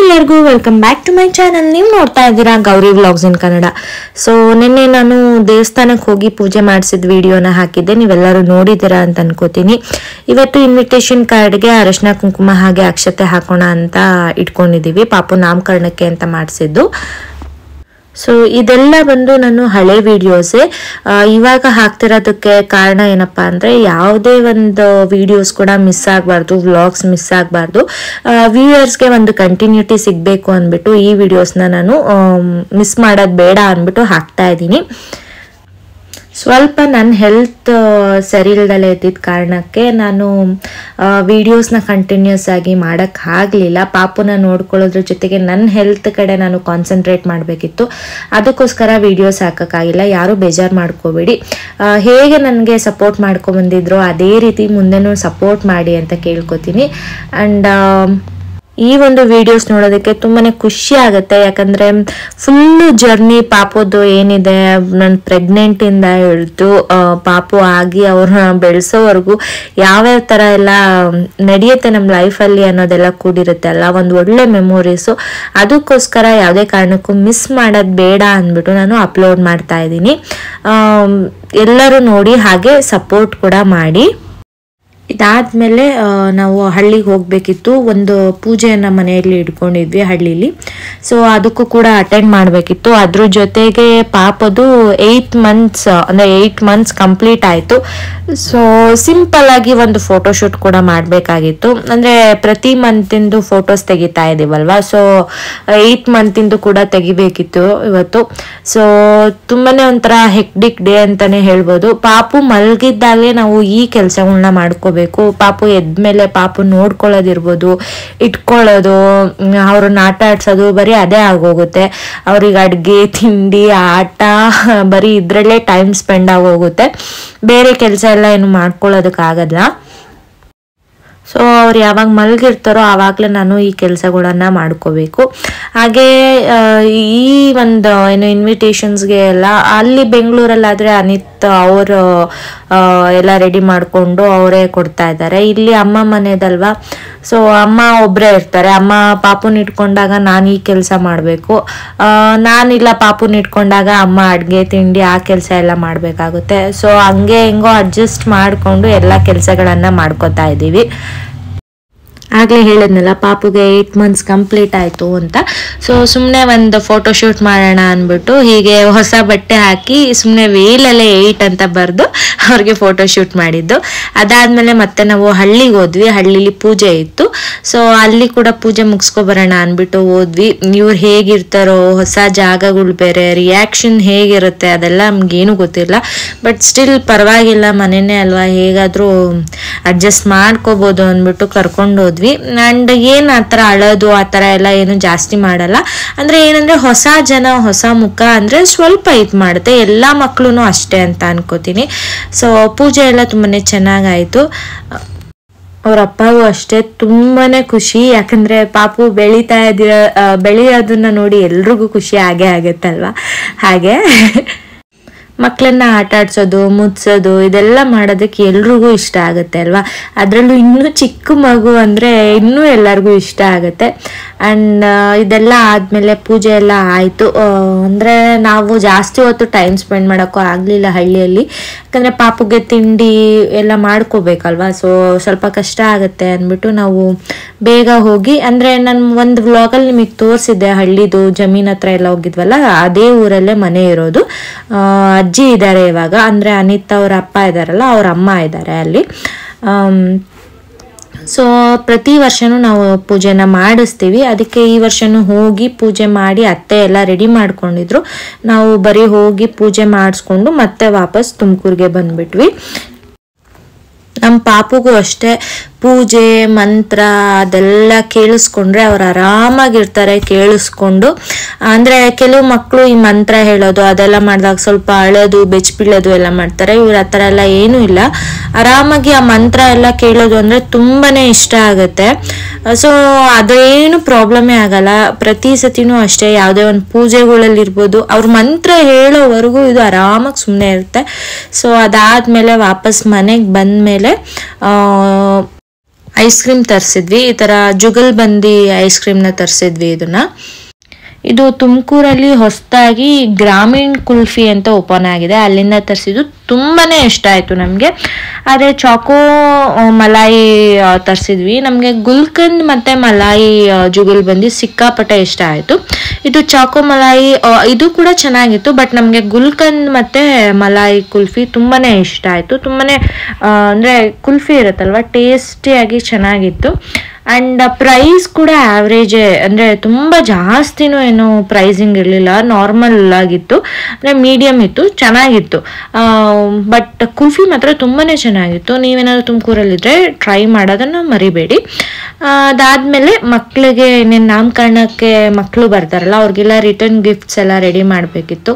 ಎಲ್ಲರಿಗೂ welcome back to my channel ನೀವು ನೋಡ್ತಾ ಇದ್ದೀರಾ Gowri vlogs in Kannada so ನಿನ್ನೆ ನಾನು ದೇವಸ್ಥಾನಕ್ಕೆ ಹೋಗಿ ಪೂಜೆ ಮಾಡಿಸಿದ ವಿಡಿಯೋನ ಹಾಕಿದ್ದೆ ನೀವೆಲ್ಲರೂ ನೋಡಿದ್ದೀರಾ ಅಂತ ಅನ್ಕೋತೀನಿ ಇವತ್ತು ಇನ್ವಿಟೇಷನ್ ಕಾರ್ಡ್ಗೆ ಅರಶಿನ ಕುಂಕುಮ ಹಾಗೆ ಅಕ್ಷತೆ ಹಾಕೋಣ ಅಂತ ಇಟ್ಕೊಂಡಿದ್ದೀವಿ ಪಾಪು ನಾಮಕರಣಕ್ಕೆ ಅಂತ ಮಾಡಿಸಿದ್ದು ಸೊ ಇದೆಲ್ಲ ಬಂದು ನಾನು ಹಳೆ ವಿಡಿಯೋಸೇ ಇವಾಗ ಹಾಕ್ತಿರೋದಕ್ಕೆ ಕಾರಣ ಏನಪ್ಪಾ ಅಂದ್ರೆ ಯಾವುದೇ ಒಂದು ವಿಡಿಯೋಸ್ ಕೂಡ ಮಿಸ್ ಆಗಬಾರ್ದು ವ್ಲಾಗ್ಸ್ ಮಿಸ್ ಆಗಬಾರ್ದು ವ್ಯೂಯರ್ಸ್ಗೆ ಒಂದು ಕಂಟಿನ್ಯೂಟಿ ಸಿಗಬೇಕು ಅಂದ್ಬಿಟ್ಟು ಈ ವಿಡಿಯೋಸ್ನ ನಾನು ಮಿಸ್ ಮಾಡೋದು ಬೇಡ ಅಂದ್ಬಿಟ್ಟು ಹಾಕ್ತಾ ಇದ್ದೀನಿ ಸ್ವಲ್ಪ ನನ್ನ ಹೆಲ್ತ್ ಸರಿ ಇಲ್ದಲೇ ಇದ್ದಿದ್ದ ಕಾರಣಕ್ಕೆ ನಾನು ವಿಡಿಯೋಸ್ನ ಕಂಟಿನ್ಯೂಸ್ ಆಗಿ ಮಾಡೋಕ್ಕಾಗಲಿಲ್ಲ ಪಾಪುನ ನೋಡ್ಕೊಳ್ಳೋದ್ರ ಜೊತೆಗೆ ನನ್ನ ಹೆಲ್ತ್ ಕಡೆ ನಾನು ಕಾನ್ಸಂಟ್ರೇಟ್ ಮಾಡಬೇಕಿತ್ತು ಅದಕ್ಕೋಸ್ಕರ ವಿಡಿಯೋಸ್ ಹಾಕೋಕ್ಕಾಗಿಲ್ಲ ಯಾರೂ ಬೇಜಾರು ಮಾಡ್ಕೋಬೇಡಿ ಆ, ಹೇಗೆ ನನಗೆ ಸಪೋರ್ಟ್ ಮಾಡ್ಕೊಂಬಂದಿದ್ರು ಅದೇ ರೀತಿ ಮುಂದೆನೂ ಸಪೋರ್ಟ್ ಮಾಡಿ ಅಂತ ಕೇಳ್ಕೊತೀನಿ ಆ್ಯಂಡ್ ಈ ಒಂದು ವಿಡಿಯೋಸ್ ನೋಡೋದಕ್ಕೆ ತುಂಬಾನೇ ಖುಷಿ ಆಗುತ್ತೆ ಯಾಕಂದ್ರೆ ಫುಲ್ಲು ಜರ್ನಿ ಪಾಪೋದು ಏನಿದೆ ನಾನು ಪ್ರೆಗ್ನೆಂಟ್ ಇಂದ ಹಿಡಿದು ಆ, ಪಾಪು ಆಗಿ ಅವ್ರನ್ನ ಬೆಳೆಸೋವರೆಗೂ ಯಾವ್ಯಾವ ಥರ ಎಲ್ಲ ನಡೆಯುತ್ತೆ ನಮ್ಮ ಲೈಫಲ್ಲಿ ಅನ್ನೋದೆಲ್ಲ ಕೂಡಿರುತ್ತೆ ಅಲ್ಲ ಒಂದು ಒಳ್ಳೆ ಮೆಮೊರೀಸು ಅದಕ್ಕೋಸ್ಕರ ಯಾವುದೇ ಕಾರಣಕ್ಕೂ ಮಿಸ್ ಮಾಡೋದು ಬೇಡ ಅಂದ್ಬಿಟ್ಟು ನಾನು ಅಪ್ಲೋಡ್ ಮಾಡ್ತಾ ಇದ್ದೀನಿ ಆಮ್, ಎಲ್ಲರೂ ನೋಡಿ ಹಾಗೆ ಸಪೋರ್ಟ್ ಕೂಡ ಮಾಡಿ ಇದಾದ್ಮೇಲೆ ಆ, ನಾವು ಹಳ್ಳಿಗೆ ಹೋಗಬೇಕಿತ್ತು ಒಂದು ಪೂಜೆಯನ್ನ ಮನೆಯಲ್ಲಿ ಇಟ್ಕೊಂಡಿದ್ವಿ ಹಳ್ಳಿಲಿ ಸೊ ಅದಕ್ಕೂ ಕೂಡ ಅಟೆಂಡ್ ಮಾಡಬೇಕಿತ್ತು ಅದ್ರ ಜೊತೆಗೆ ಪಾಪದು ಏಯ್ಟ್ ಮಂತ್ಸ್ ಅಂದರೆ ಏಯ್ಟ್ ಮಂತ್ಸ್ ಕಂಪ್ಲೀಟ್ ಆಯಿತು ಸೊ ಸಿಂಪಲ್ ಆಗಿ ಒಂದು ಫೋಟೋಶೂಟ್ ಕೂಡ ಮಾಡಬೇಕಾಗಿತ್ತು ಅಂದರೆ ಪ್ರತಿ ಮಂತಿಂದು ಫೋಟೋಸ್ ತೆಗಿತಾ ಇದೀವಲ್ವಾ ಸೊ ಏಯ್ಟ್ ಮಂತಿಂದು ಕೂಡ ತೆಗಿಬೇಕಿತ್ತು ಇವತ್ತು ಸೊ ತುಂಬಾನೇ ಒಂಥರ ಹೆಕ್ಡಿಕ್ ಡೇ ಅಂತಾನೆ ಹೇಳ್ಬೋದು ಪಾಪು ಮಲಗಿದ್ದಾಗಲೇ ನಾವು ಈ ಕೆಲಸಗಳನ್ನ ಮಾಡ್ಕೋಬೇಕು ಪಾಪು ಎದ್ಮೇಲೆ ಪಾಪು ನೋಡ್ಕೊಳ್ಳೋದಿರ್ಬೋದು ಇಟ್ಕೊಳ್ಳೋದು ಮ್, ಅವ್ರನ್ನ ಆಟ ಆಡ್ಸೋದು ಬರೀ ಅದೇ ಆಗೋಗುತ್ತೆ ಅವ್ರಿಗೆ ಅಡ್ಗೆ ತಿಂಡಿ ಆಟ ಬರೀ ಇದ್ರಲ್ಲೇ ಟೈಮ್ ಸ್ಪೆಂಡ್ ಆಗೋಗುತ್ತೆ ಬೇರೆ ಕೆಲಸ ಎಲ್ಲ ಏನು ಮಾಡ್ಕೊಳ್ಳೋದಕ್ಕಾಗಲ್ಲ ಸೊ ಅವ್ರು ಯಾವಾಗ ಮಲಗಿರ್ತಾರೋ ಆವಾಗಲೇ ನಾನು ಈ ಕೆಲಸಗಳನ್ನ ಮಾಡ್ಕೋಬೇಕು ಹಾಗೆ ಆ, ಈ ಒಂದು ಏನು ಇನ್ವಿಟೇಷನ್ಸ್ಗೆ ಎಲ್ಲ ಅಲ್ಲಿ ಬೆಂಗಳೂರಲ್ಲಾದರೆ ಅನಿತ್ ಅವರು ಎಲ್ಲ ರೆಡಿ ಮಾಡಿಕೊಂಡು ಅವರೇ ಕೊಡ್ತಾ ಇದ್ದಾರೆ ಇಲ್ಲಿ ಅಮ್ಮ ಮನೆದಲ್ವಾ ಸೊ ಅಮ್ಮ ಒಬ್ಬರೇ ಇರ್ತಾರೆ ಅಮ್ಮ ಪಾಪುನ ಇಟ್ಕೊಂಡಾಗ ನಾನು ಈ ಕೆಲಸ ಮಾಡಬೇಕು ನಾನಿಲ್ಲ ಪಾಪುನ ಇಟ್ಕೊಂಡಾಗ ಅಮ್ಮ ಅಡುಗೆ ತಿಂಡಿ ಆ ಕೆಲಸ ಎಲ್ಲ ಮಾಡಬೇಕಾಗುತ್ತೆ ಸೊ ಹಂಗೆ ಹೆಂಗೋ ಅಡ್ಜಸ್ಟ್ ಮಾಡಿಕೊಂಡು ಎಲ್ಲ ಕೆಲಸಗಳನ್ನು ಮಾಡ್ಕೋತಾ ಇದ್ದೀವಿ ಆಗಲೇ ಹೇಳಿದ್ನಲ್ಲ ಪಾಪುಗೆ ಏಯ್ಟ್ ಮಂತ್ಸ್ ಕಂಪ್ಲೀಟ್ ಆಯಿತು ಅಂತ ಸೊ ಸುಮ್ಮನೆ ಒಂದು ಫೋಟೋ ಶೂಟ್ ಮಾಡೋಣ ಅಂದ್ಬಿಟ್ಟು ಹೀಗೆ ಹೊಸ ಬಟ್ಟೆ ಹಾಕಿ ಸುಮ್ಮನೆ ವೇಲಲ್ಲೇ ಏಯ್ಟ್ ಅಂತ ಬರೆದು ಅವ್ರಿಗೆ ಫೋಟೋ ಶೂಟ್ ಮಾಡಿದ್ದು ಅದಾದಮೇಲೆ ಮತ್ತೆ ನಾವು ಹಳ್ಳಿಗೆ ಹೋದ್ವಿ ಹಳ್ಳಿಲಿ ಪೂಜೆ ಇತ್ತು ಸೊ ಅಲ್ಲಿ ಕೂಡ ಪೂಜೆ ಮುಗಿಸ್ಕೊ ಬರೋಣ ಅಂದ್ಬಿಟ್ಟು ಹೋದ್ವಿ ಇವ್ರು ಹೇಗಿರ್ತಾರೋ ಹೊಸ ಜಾಗಗಳು ಬೇರೆ ರಿಯಾಕ್ಷನ್ ಹೇಗಿರುತ್ತೆ ಅದೆಲ್ಲ ನಮ್ಗೇನು ಗೊತ್ತಿಲ್ಲ ಬಟ್ ಸ್ಟಿಲ್ ಪರವಾಗಿಲ್ಲ ಮನೆನೇ ಅಲ್ವಾ ಹೇಗಾದರೂ ಅಡ್ಜಸ್ಟ್ ಮಾಡ್ಕೋಬೋದು ಅಂದ್ಬಿಟ್ಟು ಕರ್ಕೊಂಡು ಹೋದ್ವಿ ಆ್ಯಂಡ್ ಏನು ಆ ಥರ ಅಳೋದು ಆ ಥರ ಎಲ್ಲ ಏನು ಜಾಸ್ತಿ ಮಾಡಲ್ಲ ಅಂದರೆ ಏನಂದರೆ ಹೊಸ ಜನ ಹೊಸ ಮುಖ ಅಂದರೆ ಸ್ವಲ್ಪ ಇದು ಮಾಡುತ್ತೆ ಎಲ್ಲ ಮಕ್ಕಳು ಅಷ್ಟೇ ಅಂತ ಅನ್ಕೋತೀನಿ ಸೊ ಪೂಜೆ ಎಲ್ಲ ತುಂಬಾ ಚೆನ್ನಾಗಾಯಿತು ಅವ್ರ ಅಪ್ಪಗೂ ಅಷ್ಟೇ ತುಂಬಾನೇ ಖುಷಿ ಯಾಕಂದ್ರೆ ಪಾಪು ಬೆಳೀತಾ ಇದ್ದೀರ ಆ, ಬೆಳೆಯೋದನ್ನ ನೋಡಿ ಎಲ್ರಿಗೂ ಖುಷಿ ಆಗೇ ಆಗುತ್ತಲ್ವಾ ಹಾಗೆ ಮಕ್ಕಳನ್ನ ಆಟ ಆಡ್ಸೋದು ಮುದ್ಸೋದು ಇದೆಲ್ಲ ಮಾಡೋದಕ್ಕೆ ಎಲ್ರಿಗೂ ಇಷ್ಟ ಆಗುತ್ತೆ ಅಲ್ವಾ ಅದರಲ್ಲೂ ಇನ್ನೂ ಚಿಕ್ಕ ಮಗು ಅಂದರೆ ಇನ್ನೂ ಎಲ್ಲರಿಗೂ ಇಷ್ಟ ಆಗುತ್ತೆ ಆ್ಯಂಡ್ ಇದೆಲ್ಲ ಆದಮೇಲೆ ಪೂಜೆ ಎಲ್ಲ ಆಯಿತು ಅಂದರೆ ನಾವು ಜಾಸ್ತಿ ಹೊತ್ತು ಟೈಮ್ ಸ್ಪೆಂಡ್ ಮಾಡೋಕ್ಕೂ ಆಗಲಿಲ್ಲ ಹಳ್ಳಿಯಲ್ಲಿ ಯಾಕಂದರೆ ಪಾಪುಗೆ ತಿಂಡಿ ಎಲ್ಲ ಮಾಡ್ಕೋಬೇಕಲ್ವಾ ಸೊ ಸ್ವಲ್ಪ ಕಷ್ಟ ಆಗುತ್ತೆ ಅಂದ್ಬಿಟ್ಟು ನಾವು ಬೇಗ ಹೋಗಿ ಅಂದರೆ ನಾನು ಒಂದು ವ್ಲಾಗಲ್ಲಿ ನಿಮಗೆ ತೋರಿಸಿದ್ದೆ ಹಳ್ಳಿದು ಜಮೀನ್ ಹತ್ರ ಎಲ್ಲ ಹೋಗಿದ್ವಲ್ಲ ಅದೇ ಊರಲ್ಲೇ ಮನೆ ಇರೋದು ಆ, ಅಜ್ಜಿ ಇದ್ದಾರೆ ಇವಾಗ ಅಂದರೆ ಅನಿತಾ ಅವ್ರ ಅಪ್ಪ ಇದ್ದಾರಲ್ಲ ಅವ್ರ ಅಮ್ಮ ಇದ್ದಾರೆ ಅಲ್ಲಿ ಆಮ್, ಸೊ ಪ್ರತಿ ವರ್ಷನೂ ನಾವು ಪೂಜೆನ ಮಾಡಿಸ್ತೀವಿ ಅದಕ್ಕೆ ಈ ವರ್ಷನೂ ಹೋಗಿ ಪೂಜೆ ಮಾಡಿ ಅತ್ತೆ ಎಲ್ಲ ರೆಡಿ ಮಾಡ್ಕೊಂಡಿದ್ರು ನಾವು ಬರೀ ಹೋಗಿ ಪೂಜೆ ಮಾಡಿಸ್ಕೊಂಡು ಮತ್ತೆ ವಾಪಸ್ ತುಮಕೂರಿಗೆ ಬಂದ್ಬಿಟ್ವಿ ನಮ್ಮ ಪಾಪುಗೂ ಅಷ್ಟೇ ಪೂಜೆ ಮಂತ್ರ ಅದೆಲ್ಲ ಕೇಳಿಸ್ಕೊಂಡ್ರೆ ಅವ್ರು ಆರಾಮಾಗಿರ್ತಾರೆ ಕೇಳಿಸ್ಕೊಂಡು ಅಂದರೆ ಕೆಲವು ಮಕ್ಕಳು ಈ ಮಂತ್ರ ಹೇಳೋದು ಅದೆಲ್ಲ ಮಾಡಿದಾಗ ಸ್ವಲ್ಪ ಅಳೋದು ಬೆಚ್ಚಬೀಳೋದು ಎಲ್ಲ ಮಾಡ್ತಾರೆ ಇವ್ರ ಆ ಥರ ಎಲ್ಲ ಏನೂ ಇಲ್ಲ ಆರಾಮಾಗಿ ಆ ಮಂತ್ರ ಎಲ್ಲ ಕೇಳೋದು ಅಂದರೆ ತುಂಬಾನೇ ಇಷ್ಟ ಆಗುತ್ತೆ ಸೊ ಅದೇನು ಪ್ರಾಬ್ಲಮೇ ಆಗಲ್ಲ ಪ್ರತಿ ಸತಿನೂ ಅಷ್ಟೇ ಯಾವುದೇ ಒಂದು ಪೂಜೆಗಳಲ್ಲಿ ಇರ್ಬೋದು ಅವ್ರ ಮಂತ್ರ ಹೇಳೋವರೆಗೂ ಇದು ಆರಾಮಾಗಿ ಸುಮ್ಮನೆ ಇರುತ್ತೆ ಸೊ ಅದಾದ್ಮೇಲೆ ವಾಪಸ್ ಮನೆಗೆ ಬಂದಮೇಲೆ ಐಸ್ ಕ್ರೀಮ್ ತರಿಸಿದ್ವಿ ಈ ಥರ ಜುಗಲ್ ಬಂದಿ ಐಸ್ ಕ್ರೀಮ್ನ ತರಿಸಿದ್ವಿ ಇದನ್ನ ಇದು ತುಮಕೂರಲ್ಲಿ ಹೊಸದಾಗಿ ಗ್ರಾಮೀಣ್ ಕುಲ್ಫಿ ಅಂತ ಓಪನ್ ಆಗಿದೆ ಅಲ್ಲಿಂದ ತರಿಸಿದ್ದು ತುಂಬಾನೇ ಇಷ್ಟ ಆಯಿತು ನಮಗೆ ಆದರೆ ಚಾಕೋ ಆ, ಮಲಾಯಿ ತರಿಸಿದ್ವಿ ನಮಗೆ ಗುಲ್ಕಂದ್ ಮತ್ತು ಮಲಾಯಿ ಆ, ಜುಗಲ್ ಬಂದು ಸಿಕ್ಕಾಪಟ್ಟೆ ಇಷ್ಟ ಆಯಿತು ಇದು ಚಾಕೋ ಮಲಾಯಿ ಆ, ಇದು ಕೂಡ ಚೆನ್ನಾಗಿತ್ತು ಬಟ್ ನಮಗೆ ಗುಲ್ಕಂದ್ ಮತ್ತು ಮಲಾಯಿ ಕುಲ್ಫಿ ತುಂಬಾನೇ ಇಷ್ಟ ಆಯಿತು ತುಂಬಾನೇ ಆ, ಅಂದ್ರೆ ಕುಲ್ಫಿ ಇರುತ್ತಲ್ವ ಟೇಸ್ಟಿಯಾಗಿ ಚೆನ್ನಾಗಿತ್ತು ಆ್ಯಂಡ್ ಪ್ರೈಸ್ ಕೂಡ ಆವ್ರೇಜೇ ಅಂದರೆ ತುಂಬ ಜಾಸ್ತಿನೂ ಏನು ಪ್ರೈಸಿಂಗ್ ಇರಲಿಲ್ಲ ನಾರ್ಮಲ್ ಆಗಿತ್ತು ಅಂದರೆ ಮೀಡಿಯಮ್ ಇತ್ತು ಚೆನ್ನಾಗಿತ್ತು ಬಟ್ ಕುಲ್ಫಿ ಮಾತ್ರ ತುಂಬಾ ಚೆನ್ನಾಗಿತ್ತು ನೀವೇನಾದ್ರು ತುಮಕೂರಲ್ಲಿದ್ದರೆ ಟ್ರೈ ಮಾಡೋದನ್ನು ಮರಿಬೇಡಿ ಆ, ಅದಾದ್ಮೇಲೆ ಮಕ್ಕಳಿಗೆ ಇನ್ನೇನು ನಾಮಕರಣಕ್ಕೆ ಮಕ್ಕಳು ಬರ್ತಾರಲ್ಲ ಅವ್ರಿಗೆಲ್ಲ ರಿಟರ್ನ್ ಗಿಫ್ಟ್ಸ್ ಎಲ್ಲ ರೆಡಿ ಮಾಡಬೇಕಿತ್ತು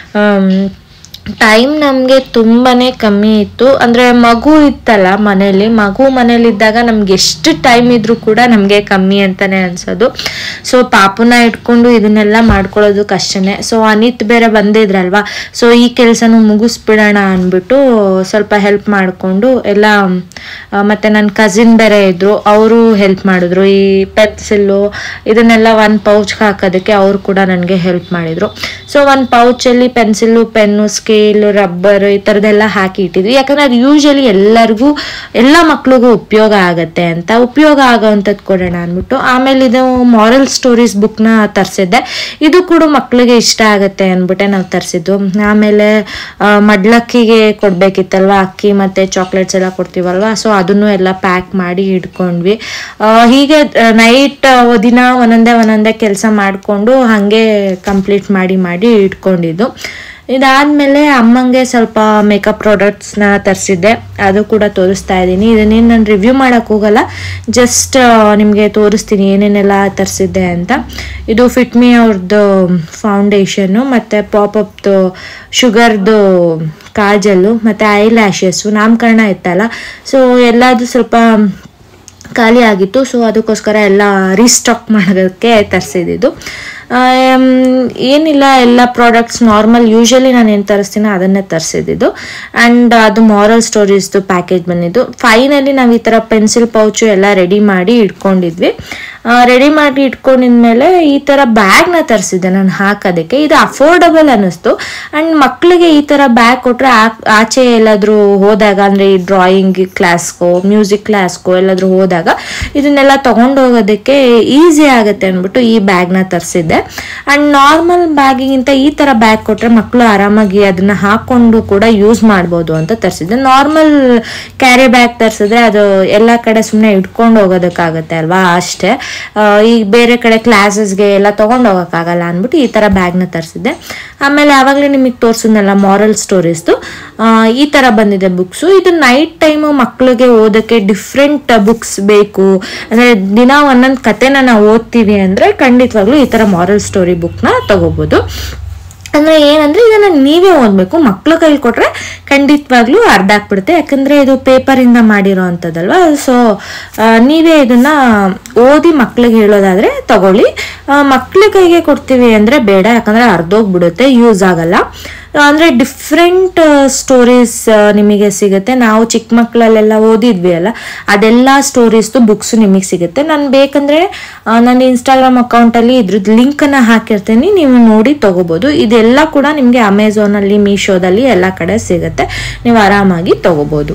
ಟೈಮ್ ನಮಗೆ ತುಂಬಾನೇ ಕಮ್ಮಿ ಇತ್ತು ಅಂದರೆ ಮಗು ಇತ್ತಲ್ಲ ಮನೇಲಿ ಮಗು ಮನೇಲಿದ್ದಾಗ ನಮ್ಗೆ ಎಷ್ಟು ಟೈಮ್ ಇದ್ರೂ ಕೂಡ ನಮಗೆ ಕಮ್ಮಿ ಅಂತಾನೆ ಅನ್ಸೋದು ಸೊ ಪಾಪುನ ಇಟ್ಕೊಂಡು ಇದನ್ನೆಲ್ಲ ಮಾಡ್ಕೊಳ್ಳೋದು ಕಷ್ಟನೇ ಸೊ ಅನಿತ್ ಬೇರೆ ಬಂದಿದ್ರಲ್ವಾ ಸೊ ಈ ಕೆಲಸನೂ ಮುಗಿಸ್ಬಿಡೋಣ ಅಂದ್ಬಿಟ್ಟು ಸ್ವಲ್ಪ ಹೆಲ್ಪ್ ಮಾಡಿಕೊಂಡು ಎಲ್ಲ ಆ, ಮತ್ತೆ ನನ್ನ ಕಸಿನ್ ಬೇರೆ ಇದ್ರು ಅವರು ಹೆಲ್ಪ್ ಮಾಡಿದ್ರು ಈ ಪೆನ್ಸಿಲ್ಲು ಇದನ್ನೆಲ್ಲ ಒಂದು ಪೌಚ್ಗೆ ಹಾಕೋದಕ್ಕೆ ಅವರು ಕೂಡ ನನಗೆ ಹೆಲ್ಪ್ ಮಾಡಿದ್ರು ಸೊ ಒಂದು ಪೌಚಲ್ಲಿ ಪೆನ್ಸಿಲ್ಲು ಪೆನ್ನು ಸ್ಕೇಲ್ ರಬ್ಬರ್ ಈ ಥರದ್ದೆಲ್ಲ ಹಾಕಿ ಇಟ್ಟಿದ್ವಿ ಯಾಕಂದ್ರೆ ಅದು ಯೂಶಲಿ ಎಲ್ಲರಿಗೂ ಎಲ್ಲ ಮಕ್ಳಿಗೂ ಉಪಯೋಗ ಆಗತ್ತೆ ಅಂತ ಉಪಯೋಗ ಆಗೋವಂಥದ್ದು ಕೊಡೋಣ ಅಂದ್ಬಿಟ್ಟು ಆಮೇಲೆ ಇದು ಮಾರಲ್ ಸ್ಟೋರೀಸ್ ಬುಕ್ನ ತರಿಸಿದ್ದೆ ಇದು ಕೂಡ ಮಕ್ಕಳಿಗೆ ಇಷ್ಟ ಆಗತ್ತೆ ಅಂದ್ಬಿಟ್ಟೆ ನಾವು ತರಿಸಿದ್ದು ಆಮೇಲೆ ಆ, ಮಡ್ಲಕ್ಕಿಗೆ ಕೊಡ್ಬೇಕಿತ್ತಲ್ವಾ ಅಕ್ಕಿ ಮತ್ತೆ ಚಾಕ್ಲೇಟ್ಸ್ ಎಲ್ಲ ಕೊಡ್ತೀವಲ್ವಾ ಸೊ ಅದನ್ನು ಎಲ್ಲ ಪ್ಯಾಕ್ ಮಾಡಿ ಇಟ್ಕೊಂಡ್ವಿ ಆ, ಹೀಗೆ ನೈಟ್ ದಿನ ಒಂದೊಂದೇ ಒಂದೊಂದೇ ಕೆಲಸ ಮಾಡಿಕೊಂಡು ಹಾಗೆ ಕಂಪ್ಲೀಟ್ ಮಾಡಿ ಮಾಡಿ ಇಟ್ಕೊಂಡಿದ್ದು ಇದಾದ್ಮೇಲೆ ಅಮ್ಮಂಗೆ ಸ್ವಲ್ಪ ಮೇಕಪ್ ಪ್ರಾಡಕ್ಟ್ಸ್ನ ತರಿಸಿದ್ದೆ ಅದು ಕೂಡ ತೋರಿಸ್ತಾ ಇದ್ದೀನಿ ಇದನ್ನೇನು ನಾನು ರಿವ್ಯೂ ಮಾಡೋಕೆ ಹೋಗಲ್ಲ ಜಸ್ಟ್ ನಿಮಗೆ ತೋರಿಸ್ತೀನಿ ಏನೇನೆಲ್ಲ ತರಿಸಿದ್ದೆ ಅಂತ ಇದು ಫಿಟ್ಮಿ ಅವ್ರದ್ದು ಫೌಂಡೇಶನ್ನು ಮತ್ತು ಪಾಪಪ್ದು ಶುಗರ್ದು ಕಾಜಲ್ಲು ಮತ್ತು ಐ ಲ್ಯಾಶಸ್ಸು ನಾಮಕರಣ ಇತ್ತಲ್ಲ ಸೊ ಎಲ್ಲದು ಸ್ವಲ್ಪ ಖಾಲಿ ಆಗಿತ್ತು ಸೊ ಅದಕ್ಕೋಸ್ಕರ ಎಲ್ಲ ರೀಸ್ಟಾಕ್ ಮಾಡೋದಕ್ಕೆ ತರಿಸಿದ್ದು ಏನಿಲ್ಲ ಎಲ್ಲ ಪ್ರಾಡಕ್ಟ್ಸ್ ನಾರ್ಮಲ್ ಯೂಶಲಿ ನಾನು ಏನು ತರಿಸ್ತೀನೋ ಅದನ್ನೇ ತರಿಸಿದ್ದು ಆ್ಯಂಡ್ ಅದು ಮಾರಲ್ ಸ್ಟೋರೀಸ್ದು ಪ್ಯಾಕೇಜ್ ಬಂದಿದ್ದು ಫೈನಲಿ ನಾವು ಈ ಥರ ಪೆನ್ಸಿಲ್ ಪೌಚು ಎಲ್ಲ ರೆಡಿ ಮಾಡಿ ಇಟ್ಕೊಂಡಿದ್ವಿ ರೆಡಿ ಮಾಡಿ ಇಟ್ಕೊಂಡಿದ್ಮೇಲೆ ಈ ಥರ ಬ್ಯಾಗ್ನ ತರಿಸಿದ್ದೆ ನಾನು ಹಾಕೋದಕ್ಕೆ ಇದು ಅಫೋರ್ಡಬಲ್ ಅನ್ನಿಸ್ತು ಆ್ಯಂಡ್ ಮಕ್ಕಳಿಗೆ ಈ ಥರ ಬ್ಯಾಗ್ ಕೊಟ್ಟರೆ ಆಚೆ ಎಲ್ಲಾದರೂ ಹೋದಾಗ ಅಂದರೆ ಈ ಡ್ರಾಯಿಂಗ್ ಕ್ಲಾಸ್ಗೋ ಮ್ಯೂಸಿಕ್ ಕ್ಲಾಸ್ಗೋ ಎಲ್ಲಾದರೂ ಹೋದಾಗ ಇದನ್ನೆಲ್ಲ ತಗೊಂಡು ಹೋಗೋದಕ್ಕೆ ಈಸಿ ಆಗುತ್ತೆ ಅಂದ್ಬಿಟ್ಟು ಈ ಬ್ಯಾಗ್ನ ತರಿಸಿದ್ದೆ ಆ್ಯಂಡ್ ನಾರ್ಮಲ್ ಬ್ಯಾಗಿಗಿಂತ ಈ ಥರ ಬ್ಯಾಗ್ ಕೊಟ್ಟರೆ ಮಕ್ಕಳು ಆರಾಮಾಗಿ ಅದನ್ನ ಹಾಕೊಂಡು ಕೂಡ ಯೂಸ್ ಮಾಡ್ಬೋದು ಅಂತ ತರಿಸಿದ್ದೆ ನಾರ್ಮಲ್ ಕ್ಯಾರಿ ಬ್ಯಾಗ್ ತರಿಸಿದ್ರೆ ಅದು ಎಲ್ಲ ಕಡೆ ಸುಮ್ಮನೆ ಇಟ್ಕೊಂಡು ಹೋಗೋದಕ್ಕಾಗತ್ತೆ ಅಲ್ವಾ ಅಷ್ಟೇ ಆ, ಈಗ ಬೇರೆ ಕಡೆ ಕ್ಲಾಸಸ್ಗೆ ಎಲ್ಲ ತೊಗೊಂಡು ಹೋಗೋಕ್ಕಾಗಲ್ಲ ಅಂದ್ಬಿಟ್ಟು ಈ ಥರ ಬ್ಯಾಗ್ನ ತರಿಸಿದ್ದೆ ಆಮೇಲೆ ಆವಾಗಲೇ ನಿಮಗೆ ತೋರಿಸಿದ್ನಲ್ಲ ಮಾರಲ್ ಸ್ಟೋರೀಸ್ದು ಈ ಥರ ಬಂದಿದೆ ಬುಕ್ಸು ಇದು ನೈಟ್ ಟೈಮು ಮಕ್ಕಳಿಗೆ ಓದೋಕ್ಕೆ ಡಿಫ್ರೆಂಟ್ ಬುಕ್ಸ್ ಬೇಕು ಅಂದರೆ ದಿನ ಒಂದೊಂದು ಕತೆನ ನಾವು ಓದ್ತೀವಿ ಅಂದರೆ ಖಂಡಿತವಾಗ್ಲೂ ಈ ಥರ ಮಾರಲ್ ಸ್ಟೋರಿ ಬುಕ್ನ ತಗೋಬೋದು ಅಂದ್ರೆ ಏನಂದ್ರೆ ಇದನ್ನ ನೀವೇ ಓದ್ಬೇಕು ಮಕ್ಳ ಕೈಲಿ ಕೊಟ್ರೆ ಖಂಡಿತವಾಗ್ಲೂ ಅರ್ಧ ಆಗ್ಬಿಡುತ್ತೆ ಯಾಕಂದ್ರೆ ಇದು ಪೇಪರ್ ಇಂದ ಮಾಡಿರೋ ಅಂಥದ್ದಲ್ವಾ ಸೊ ನೀವೇ ಇದನ್ನ ಓದಿ ಮಕ್ಳಿಗೆ ಹೇಳೋದಾದ್ರೆ ತಗೊಳ್ಳಿ ಮಕ್ಳ ಕೈಗೆ ಕೊಡ್ತೀವಿ ಅಂದ್ರೆ ಬೇಡ ಯಾಕಂದ್ರೆ ಅರ್ಧೋಗ್ಬಿಡುತ್ತೆ ಯೂಸ್ ಆಗಲ್ಲ ಅಂದ್ರೆ ಡಿಫ್ರೆಂಟ್ ಸ್ಟೋರೀಸ್ ನಿಮಗೆ ಸಿಗುತ್ತೆ ನಾವು ಚಿಕ್ಕ ಮಕ್ಕಳಲ್ಲೆಲ್ಲ ಓದಿದ್ವಿ ಅಲ್ಲ ಅದೆಲ್ಲ ಸ್ಟೋರೀಸ್ದು ಬುಕ್ಸ್ ನಿಮಗೆ ಸಿಗುತ್ತೆ ನಾನು ಬೇಕಂದ್ರೆ ಆ, ನನ್ನ ಇನ್ಸ್ಟಾಗ್ರಾಮ್ ಅಕೌಂಟಲ್ಲಿ ಇದ್ರದ್ದು ಲಿಂಕನ್ನು ಹಾಕಿರ್ತೀನಿ ನೀವು ನೋಡಿ ತಗೋಬೋದು ಇದೆಲ್ಲ ಕೂಡ ನಿಮಗೆ ಅಮೆಝಾನಲ್ಲಿ ಮೀಶೋದಲ್ಲಿ ಎಲ್ಲ ಕಡೆ ಸಿಗುತ್ತೆ ನೀವು ಆರಾಮಾಗಿ ತಗೋಬೋದು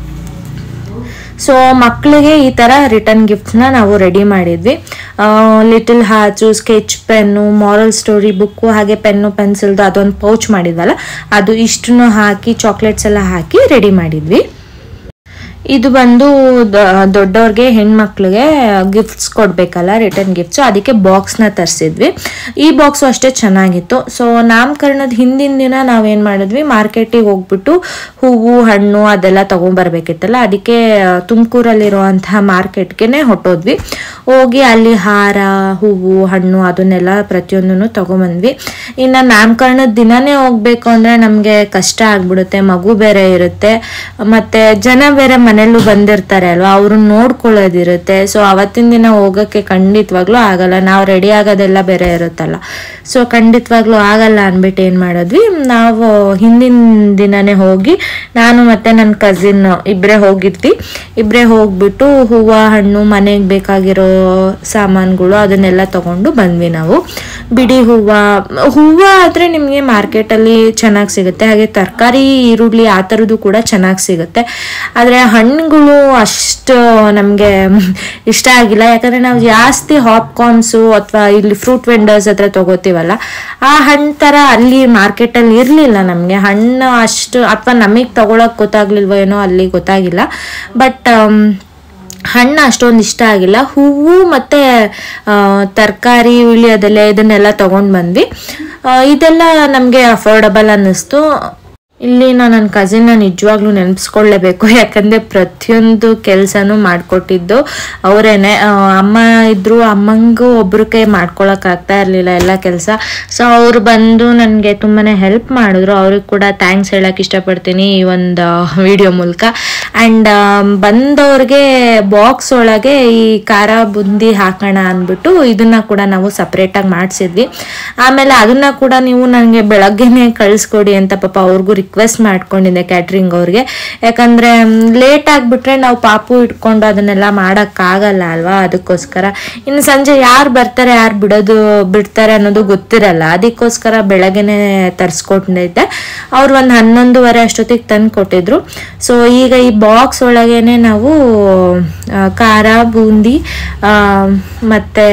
ಸೊ ಮಕ್ಕಳಿಗೆ ಈ ಥರ ರಿಟರ್ನ್ ಗಿಫ್ಟ್ಸ್ನ ನಾವು ರೆಡಿ ಮಾಡಿದ್ವಿ ಲಿಟಲ್ ಹಾಚು sketch pen moral story book ಹಾಗೆ ಪೆನ್ನು ಪೆನ್ಸಿಲ್ದು ಅದೊಂದು ಪೌಚ್ ಮಾಡಿದ್ವಲ್ಲ ಅದು ಇಷ್ಟನ್ನು ಹಾಕಿ ಚಾಕ್ಲೇಟ್ಸ್ ಎಲ್ಲ ಹಾಕಿ ರೆಡಿ ಮಾಡಿದ್ವಿ ಇದು ಬಂದು ದ- ದೊಡ್ಡವ್ರಿಗೆ ಹೆಣ್ಮಕ್ಳಿಗೆ ಗಿಫ್ಟ್ಸ್ ಕೊಡ್ಬೇಕಲ್ಲ ರಿಟರ್ನ್ ಗಿಫ್ಟ್ಸ್ ಅದಕ್ಕೆ ಬಾಕ್ಸ್ನ ತರಿಸಿದ್ವಿ ಈ ಬಾಕ್ಸು ಅಷ್ಟೇ ಚೆನ್ನಾಗಿತ್ತು ಸೊ ನಾಮಕರಣದ ಹಿಂದಿನ ದಿನ ನಾವೇನು ಮಾಡಿದ್ವಿ ಮಾರ್ಕೆಟಿಗೆ ಹೋಗ್ಬಿಟ್ಟು ಹೂವು ಹಣ್ಣು ಅದೆಲ್ಲ ತೊಗೊಂಬರ್ಬೇಕಿತ್ತಲ್ಲ ಅದಕ್ಕೆ ತುಮಕೂರಲ್ಲಿರುವಂತಹ ಮಾರ್ಕೆಟ್ಗೆ ಹೊಟ್ಟೋದ್ವಿ ಹೋಗಿ ಅಲ್ಲಿ ಹಾರ ಹೂವು ಹಣ್ಣು ಅದನ್ನೆಲ್ಲ ಪ್ರತಿಯೊಂದನ್ನು ತೊಗೊಂಬಂದ್ವಿ ಇನ್ನು ನಾಮಕರಣದ ದಿನನೇ ಹೋಗ್ಬೇಕು ಅಂದರೆ ನಮಗೆ ಕಷ್ಟ ಆಗ್ಬಿಡುತ್ತೆ ಮಗು ಬೇರೆ ಇರುತ್ತೆ ಮತ್ತು ಜನ ಬೇರೆ ಮನೇಲಿ ಮನೆಯಲ್ಲೂ ಬಂದಿರ್ತಾರೆ ಅಲ್ವಾ ಅವ್ರನ್ನ ನೋಡ್ಕೊಳ್ಳೋದಿರುತ್ತೆ ಸೊ ಅವತ್ತಿನ ದಿನ ಹೋಗೋಕ್ಕೆ ಖಂಡಿತವಾಗ್ಲೂ ಆಗಲ್ಲ ನಾವು ರೆಡಿ ಆಗೋದೆಲ್ಲ ಬೇರೆ ಇರುತ್ತಲ್ಲ ಸೊ ಖಂಡಿತವಾಗ್ಲೂ ಆಗಲ್ಲ ಅಂದ್ಬಿಟ್ಟು ಏನು ಮಾಡಿದ್ವಿ ನಾವು ಹಿಂದಿನ ದಿನನೇ ಹೋಗಿ ನಾನು ಮತ್ತೆ ನನ್ನ ಕಸಿನ್ ಇಬ್ಬರೇ ಹೋಗಿದ್ವಿ ಇಬ್ಬರೇ ಹೋಗ್ಬಿಟ್ಟು ಹೂವು ಹಣ್ಣು ಮನೆಗೆ ಬೇಕಾಗಿರೋ ಸಾಮಾನುಗಳು ಅದನ್ನೆಲ್ಲ ತಗೊಂಡು ಬಂದ್ವಿ ನಾವು ಬಿಡಿ ಹೂವು ಹೂವು ಆದರೆ ನಿಮಗೆ ಮಾರ್ಕೆಟಲ್ಲಿ ಚೆನ್ನಾಗಿ ಸಿಗುತ್ತೆ ಹಾಗೆ ತರಕಾರಿ ಈರುಳ್ಳಿ ಆ ಥರದ್ದು ಕೂಡ ಚೆನ್ನಾಗಿ ಸಿಗುತ್ತೆ ಆದರೆ ಹಣ್ಣುಗಳು ಅಷ್ಟು ನಮಗೆ ಇಷ್ಟ ಆಗಿಲ್ಲ ಯಾಕಂದರೆ ನಾವು ಜಾಸ್ತಿ ಹಾಪ್ಕಾರ್ನ್ಸು ಅಥವಾ ಇಲ್ಲಿ ಫ್ರೂಟ್ ವೆಂಡರ್ಸ್ ಹತ್ರ ತಗೋತೀವಲ್ಲ ಆ ಹಣ್ಣು ಥರ ಅಲ್ಲಿ ಮಾರ್ಕೆಟಲ್ಲಿ ಇರಲಿಲ್ಲ ನಮಗೆ ಹಣ್ಣು ಅಷ್ಟು ಅಥವಾ ನಮಗೆ ತಗೊಳಕ್ ಗೊತ್ತಾಗ್ಲಿಲ್ವೋ ಏನೋ ಅಲ್ಲಿ ಗೊತ್ತಾಗಿಲ್ಲ ಬಟ್ ಹಣ್ಣು ಅಷ್ಟೊಂದು ಇಷ್ಟ ಆಗಿಲ್ಲ ಹೂವು ಮತ್ತು ತರಕಾರಿ ಹುಳಿ ಅದೆಲ್ಲ ಇದನ್ನೆಲ್ಲ ತೊಗೊಂಡು ಬಂದ್ವಿ ಆ, ಇದೆಲ್ಲ ನಮಗೆ ಅಫೋರ್ಡಬಲ್ ಅನ್ನಿಸ್ತು ಇಲ್ಲಿ ನಾನು ನನ್ನ ಕಸಿನ್ನ ನಿಜವಾಗ್ಲೂ ನೆನೆಸ್ಕೊಳ್ಳೇಬೇಕು ಯಾಕಂದರೆ ಪ್ರತಿಯೊಂದು ಕೆಲಸನೂ ಮಾಡಿಕೊಟ್ಟಿದ್ದು ಅವರೇನೆ ಅಮ್ಮ ಇದ್ರು ಅಮ್ಮಂಗೂ ಒಬ್ರ ಕೈ ಮಾಡ್ಕೊಳಕ್ಕಾಗ್ತಾ ಇರಲಿಲ್ಲ ಎಲ್ಲ ಕೆಲಸ ಸೊ ಅವ್ರು ಬಂದು ನನಗೆ ತುಂಬಾ ಹೆಲ್ಪ್ ಮಾಡಿದ್ರು ಅವ್ರಿಗೆ ಕೂಡ ಥ್ಯಾಂಕ್ಸ್ ಹೇಳಕ್ಕೆ ಇಷ್ಟಪಡ್ತೀನಿ ಈ ಒಂದು ವಿಡಿಯೋ ಮೂಲಕ ಆ್ಯಂಡ್ ಬಂದವ್ರಿಗೆ ಬಾಕ್ಸ್ ಒಳಗೆ ಈ ಖಾರ ಬುಂದಿ ಹಾಕೋಣ ಅಂದ್ಬಿಟ್ಟು ಇದನ್ನ ಕೂಡ ನಾವು ಸಪ್ರೇಟಾಗಿ ಮಾಡಿಸಿದ್ವಿ ಆಮೇಲೆ ಅದನ್ನ ಕೂಡ ನೀವು ನನಗೆ ಬೆಳಗ್ಗೆನೆ ಕಳಿಸ್ಕೊಡಿ ಅಂತ ಪಾಪ ಅವ್ರಿಗೂ ರಿಕ್ವೆಸ್ಟ್ ಮಾಡ್ಕೊಂಡಿದ್ದೆ ಕ್ಯಾಟ್ರಿಂಗ್ ಅವ್ರಿಗೆ ಯಾಕಂದ್ರೆ ಲೇಟ್ ಆಗಿಬಿಟ್ರೆ ನಾವು ಪಾಪು ಇಟ್ಕೊಂಡು ಅದನ್ನೆಲ್ಲ ಮಾಡೋಕ್ಕಾಗಲ್ಲ ಅಲ್ವಾ ಅದಕ್ಕೋಸ್ಕರ ಇನ್ನು ಸಂಜೆ ಯಾರು ಬರ್ತಾರೆ ಯಾರು ಬಿಡೋದು ಬಿಡ್ತಾರೆ ಅನ್ನೋದು ಗೊತ್ತಿರಲ್ಲ ಅದಕ್ಕೋಸ್ಕರ ಬೆಳಗ್ಗೆನೆ ತರಿಸ್ಕೊಂಡಿದ್ದೆ ಅವ್ರು ಒಂದು ಹನ್ನೊಂದುವರೆ ಅಷ್ಟೊತ್ತಿಗೆ ತಂದು ಕೊಟ್ಟಿದ್ರು ಸೊ ಈಗ ಈ ಬಾಕ್ಸ್ ಒಳಗೇನೆ ನಾವು ಆ, ಖಾರ ಬೂಂದಿ ಆ, ಮತ್ತೆ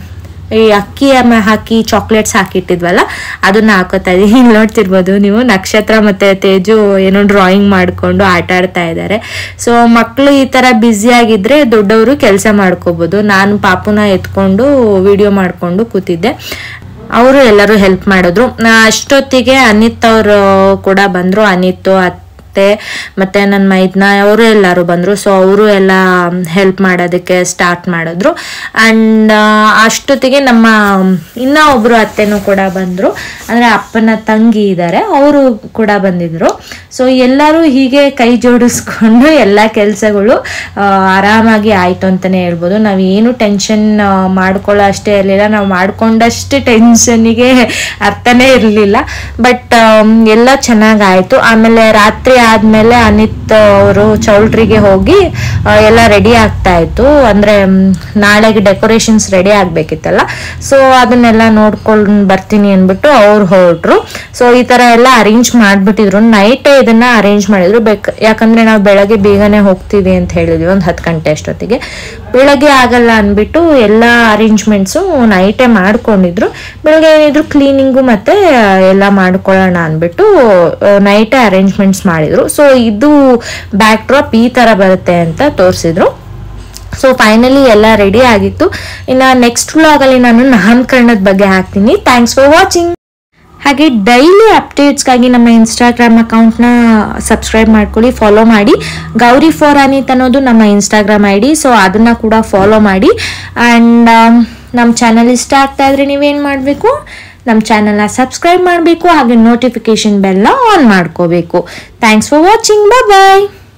ಈ ಅಕ್ಕಿ ಮ- ಹಾಕಿ ಚಾಕ್ಲೇಟ್ಸ್ ಹಾಕಿಟ್ಟಿದ್ವಲ್ಲ ಅದನ್ನ ಹಾಕೋತಾ ಇದೀವಿ ಇಲ್ಲಿ ನೋಡ್ತಿರ್ಬೋದು ನೀವು ನಕ್ಷತ್ರ ಮತ್ತೆ ತೇಜು ಏನೋ ಡ್ರಾಯಿಂಗ್ ಮಾಡ್ಕೊಂಡು ಆಟ ಆಡ್ತಾ ಇದ್ದಾರೆ ಸೊ ಮಕ್ಕಳು ಈ ತರ ಬ್ಯುಸಿ ಆಗಿದ್ರೆ ದೊಡ್ಡವರು ಕೆಲಸ ಮಾಡ್ಕೋಬಹುದು ನಾನು ಪಾಪುನ ಎತ್ಕೊಂಡು ವಿಡಿಯೋ ಮಾಡ್ಕೊಂಡು ಕೂತಿದ್ದೆ ಅವರು ಎಲ್ಲರೂ ಹೆಲ್ಪ್ ಮಾಡಿದ್ರು ಆ, ಅಷ್ಟೊತ್ತಿಗೆ ಅನಿತ್ ಅವರು ಕೂಡ ಬಂದ್ರು ಅನಿತ್ ಅತ್ತೆ ಮತ್ತೆ ನನ್ನ ಮೈದ್ನ ಅವರು ಎಲ್ಲರೂ ಬಂದರು ಸೊ ಅವರು ಎಲ್ಲ ಹೆಲ್ಪ್ ಮಾಡೋದಕ್ಕೆ ಸ್ಟಾರ್ಟ್ ಮಾಡಿದ್ರು ಆ್ಯಂಡ್ ಅಷ್ಟೊತ್ತಿಗೆ ನಮ್ಮ ಇನ್ನ ಒಬ್ರು ಅತ್ತೆನೂ ಕೂಡ ಬಂದರು ಅಂದರೆ ಅಪ್ಪನ ತಂಗಿ ಇದ್ದಾರೆ ಅವರು ಕೂಡ ಬಂದಿದ್ರು ಸೊ ಎಲ್ಲರೂ ಹೀಗೆ ಕೈ ಜೋಡಿಸ್ಕೊಂಡು ಎಲ್ಲ ಕೆಲಸಗಳು ಆರಾಮಾಗಿ ಆಯಿತು ಅಂತಲೇ ಹೇಳ್ಬೋದು ನಾವು ಏನು ಟೆನ್ಷನ್ ಮಾಡ್ಕೊಳ್ಳೋ ಅಷ್ಟೇ ಇರಲಿಲ್ಲ ನಾವು ಮಾಡ್ಕೊಂಡಷ್ಟು ಟೆನ್ಷನ್ನಿಗೆ ಅರ್ಥನೇ ಇರಲಿಲ್ಲ ಬಟ್ ಎಲ್ಲ ಚೆನ್ನಾಗಾಯಿತು ಆಮೇಲೆ ರಾತ್ರಿ ಆದಮೇಲೆ ಅನಿತ್ ಅವರು ಚೌಲ್ಟ್ರಿಗೆ ಹೋಗಿ ಆ, ಎಲ್ಲ ರೆಡಿ ಆಗ್ತಾ ಇತ್ತು ಅಂದರೆ ನಾಳೆಗೆ ಡೆಕೋರೇಷನ್ಸ್ ರೆಡಿ ಆಗಬೇಕಿತ್ತಲ್ಲ ಸೊ ಅದನ್ನೆಲ್ಲ ನೋಡ್ಕೊಂಡು ಬರ್ತೀನಿ ಅಂದ್ಬಿಟ್ಟು ಅವ್ರು ಹೊರಟ್ರು ಸೊ ಈ ಥರ ಎಲ್ಲ ಅರೇಂಜ್ ಮಾಡಿಬಿಟ್ಟಿದ್ರು ನೈಟೇ ಇದನ್ನ ಅರೇಂಜ್ ಮಾಡಿದ್ರು ಬೇಕು ಯಾಕಂದ್ರೆ ನಾವು ಬೆಳಗ್ಗೆ ಬೇಗನೆ ಹೋಗ್ತೀವಿ ಅಂತ ಹೇಳಿದ್ವಿ ಒಂದು ಹತ್ತು ಗಂಟೆ ಅಷ್ಟೊತ್ತಿಗೆ ಬೆಳಗ್ಗೆ ಆಗಲ್ಲ ಅಂದ್ಬಿಟ್ಟು ಎಲ್ಲ ಅರೇಂಜ್ಮೆಂಟ್ಸು ನೈಟೇ ಮಾಡ್ಕೊಂಡಿದ್ರು ಬೆಳಗ್ಗೆ ಏನಿದ್ರು ಕ್ಲೀನಿಂಗು ಮತ್ತೆ ಆ, ಎಲ್ಲ ಮಾಡ್ಕೊಳ್ಳೋಣ ಅಂದ್ಬಿಟ್ಟು ನೈಟೇ ಅರೇಂಜ್ಮೆಂಟ್ಸ್ ಮಾಡಿದ್ರು ಸೊ ಇದು ಬ್ಯಾಕ್ ಡ್ರಾಪ್ ಈ ತರ ಬರುತ್ತೆ ಅಂತ ತೋರಿಸಿದ್ರು ಸೊ ಫೈನಲಿ ಎಲ್ಲ ರೆಡಿ ಆಗಿತ್ತು ಇನ್ನು ನೆಕ್ಸ್ಟ್ ವ್ಲಾಗಲ್ಲಿ ನಾನು ನಾಮಕರಣದ ಬಗ್ಗೆ ಹಾಕ್ತೀನಿ ಥ್ಯಾಂಕ್ಸ್ ಫಾರ್ ವಾಚಿಂಗ್ ಹಾಗೆ ಡೈಲಿ ಅಪ್ಡೇಟ್ಸ್ಗಾಗಿ ನಮ್ಮ ಇನ್ಸ್ಟಾಗ್ರಾಮ್ ಅಕೌಂಟ್ನ ಸಬ್ಸ್ಕ್ರೈಬ್ ಮಾಡ್ಕೊಳ್ಳಿ ಫಾಲೋ ಮಾಡಿ ಗೌರಿ ಫಾರ್ ಅನಿತ್ ಅನ್ನೋದು ನಮ್ಮ ಇನ್ಸ್ಟಾಗ್ರಾಮ್ ಐ ಡಿ ಸೊ ಅದನ್ನು ಕೂಡ ಫಾಲೋ ಮಾಡಿ ಆ್ಯಂಡ್ ನಮ್ಮ ಚಾನಲ್ ಇಷ್ಟ ಆಗ್ತಾ ಇದ್ರೆ ನೀವೇನು ಮಾಡಬೇಕು ನಮ್ಮ ಚಾನಲ್ನ ಸಬ್ಸ್ಕ್ರೈಬ್ ಮಾಡಬೇಕು ಹಾಗೆ ನೋಟಿಫಿಕೇಶನ್ ಬೆಲ್ಲ ಆನ್ ಮಾಡ್ಕೋಬೇಕು ಥ್ಯಾಂಕ್ಸ್ ಫಾರ್ ವಾಚಿಂಗ್ ಬಾಯ್